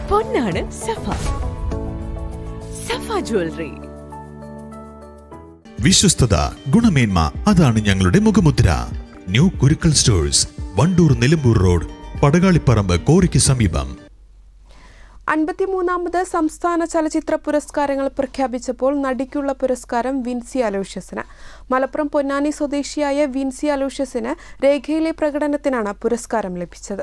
പൊന്നാണ് സഫ സഫ jewellery വിശ്വസ്തത ഗുണമേന്മ അതാണ് ഞങ്ങളുടെ മുഖമുദ്ര new Kurukkal stores Wandoor Nilambur road Padakaliparamba കോറിക്ക് സമീപം അൻപത്തിമൂന്നാമത് സംസ്ഥാന ചലച്ചിത്ര പുരസ്കാരങ്ങൾ പ്രഖ്യാപിച്ചപ്പോൾ നടിക്കുള്ള പുരസ്കാരം വിൻസി അലോഷ്യസിന് മലപ്പുറം പൊന്നാനി സ്വദേശിയായ വിൻസി അലോഷ്യസിന് രേഖയിലെ പ്രകടനത്തിനാണ് പുരസ്കാരം ലഭിച്ചത്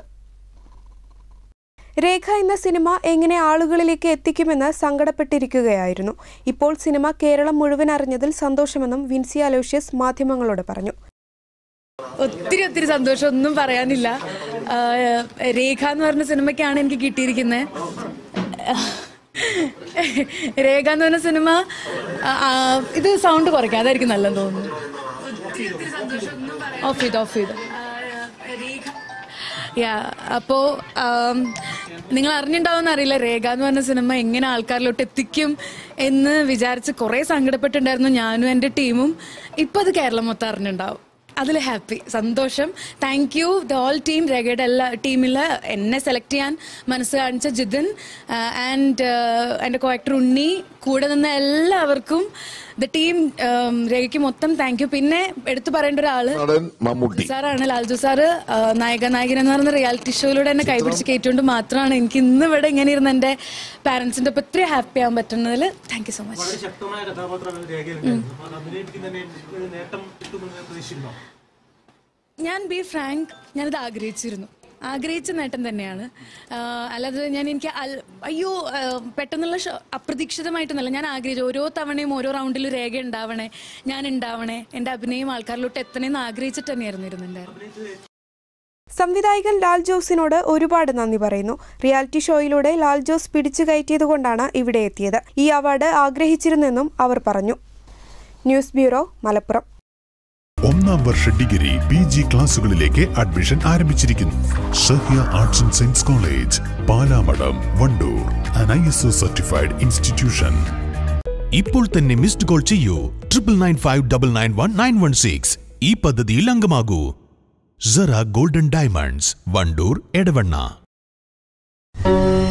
രേഖ എന്ന സിനിമ എങ്ങനെ ആളുകളിലേക്ക് എത്തിക്കുമെന്ന് സങ്കടപ്പെട്ടിരിക്കുകയായിരുന്നു ഇപ്പോൾ സിനിമ കേരളം മുഴുവൻ അറിഞ്ഞതിൽ സന്തോഷമെന്നും വിൻസി അലോഷ്യസ് മാധ്യമങ്ങളോട് പറഞ്ഞു ഒത്തിരി ഒത്തിരി സന്തോഷം ഒന്നും പറയാനില്ല ആ, രേഖ എന്ന് പറഞ്ഞ സിനിമയ്ക്കാണ് എനിക്ക് കിട്ടിയിരിക്കുന്നത് രേഖ എന്ന് പറഞ്ഞ സിനിമ ആ, ആ, ഇത് സൗണ്ട് കുറയ്ക്കാം അതായിരിക്കും നല്ലതെന്ന് തോന്നുന്നു ഓഫ് ചെയ്ത് ഓഫ് ചെയ്ത് യാ അപ്പോ ആം, നിങ്ങൾ അറിഞ്ഞിട്ടുണ്ടാവുമെന്ന് അറിയില്ല രേഖ എന്ന് പറഞ്ഞ സിനിമ എങ്ങനെ ആൾക്കാരിലോട്ട് എത്തിക്കും എന്ന് വിചാരിച്ച് കുറേ സങ്കടപ്പെട്ടിട്ടുണ്ടായിരുന്നു ഞാനും എൻ്റെ ടീമും ഇപ്പം അത് കേരളം മൊത്തം അറിഞ്ഞിട്ടുണ്ടാവും അതിൽ ഹാപ്പി സന്തോഷം thank you the all team രേഖയുടെ എല്ലാ ടീമിൽ എന്നെ സെലക്ട് ചെയ്യാൻ മനസ്സ് കാണിച്ച ജിതിൻ ആൻഡ് എൻ്റെ കോയക്ടർ ഉണ്ണി കൂടെ നിന്ന എല്ലാവർക്കും ദ ടീം രേഖയ്ക്ക് മൊത്തം താങ്ക് യു പിന്നെ എടുത്തു പറയേണ്ട ഒരാള് നടൻ മമ്മൂട്ടി സാറാണ് ലാൽജു സാറ് ആ, നായക നായകൻ എന്ന് പറയുന്ന റിയാലിറ്റി ഷോയിലൂടെ എന്നെ കൈപിടിച്ച് കയറ്റുകൊണ്ട് മാത്രമാണ് എനിക്ക് ഇന്ന് ഇവിടെ ഇങ്ങനെ ഇരുന്ന് എൻ്റെ പാരന്റ്സിന്റെ ഒപ്പം ഇത്രയും ഹാപ്പി ആവാൻ പറ്റുന്നതിൽ താങ്ക് യു സോ മച്ച് ശക്തമായ കഥാപാത്രമാണ് രേഖയിലുണ്ടായിരുന്നു അപ്പോൾ അഭിനയിപ്പിക്കുന്ന തന്നെ ഒരു നേട്ടം കിട്ടുമെന്ന് പ്രതീക്ഷിക്കുന്നു ഞാൻ ബി ഫ്രാങ്ക് ഞാനിത് ആഗ്രഹിച്ചിരുന്നു ആഗ്രഹിച്ച നേട്ടം തന്നെയാണ് ആ, അല്ലാതെ ഞാൻ എനിക്ക് അൽ- അയ്യോ ആ, പെട്ടെന്നുള്ള ഷോ- അപ്രതീക്ഷിതമായിട്ടൊന്നല്ല ഞാൻ ആഗ്രഹിച്ചു ഓരോ തവണയും ഓരോ റൗണ്ടിലും രേഖ ഉണ്ടാവണേ ഞാൻ ഉണ്ടാവണേ എൻ്റെ അഭിനയം ആൾക്കാരിലോട്ട് എത്തണേന്ന് ആഗ്രഹിച്ചിട്ട് തന്നെയായിരുന്നു ഇരുന്നുണ്ടായിരുന്നത് സംവിധായകൻ ലാൽ ജോസിനോട് ഒരുപാട് നന്ദി പറയുന്നു റിയാലിറ്റി ഷോയിലൂടെ ലാൽ ജോസ് പിടിച്ചു കയറ്റിയതുകൊണ്ടാണ് ഇവിടെ എത്തിയത് ഈ അവാർഡ് ആഗ്രഹിച്ചിരുന്നെന്നും അവർ പറഞ്ഞു ന്യൂസ് ബ്യൂറോ മലപ്പുറം ഒന്നാം വർഷ ഡിഗ്രി പി ജി ക്ലാസുകളിലേക്ക് അഡ്മിഷൻ ആരംഭിച്ചിരിക്കുന്നു Sahya arts and science college Palamadam Wandoor an I S O certified institution ഇപ്പോൾ തന്നെ മിസ്ഡ് കോൾ ചെയ്യൂ triple nine five double nine one nine one six ഈ പദ്ധതിയിൽ അംഗമാകൂ സറ ഗോൾഡൻ ഡയമണ്ട്സ് വണ്ടൂർ എടവണ്ണ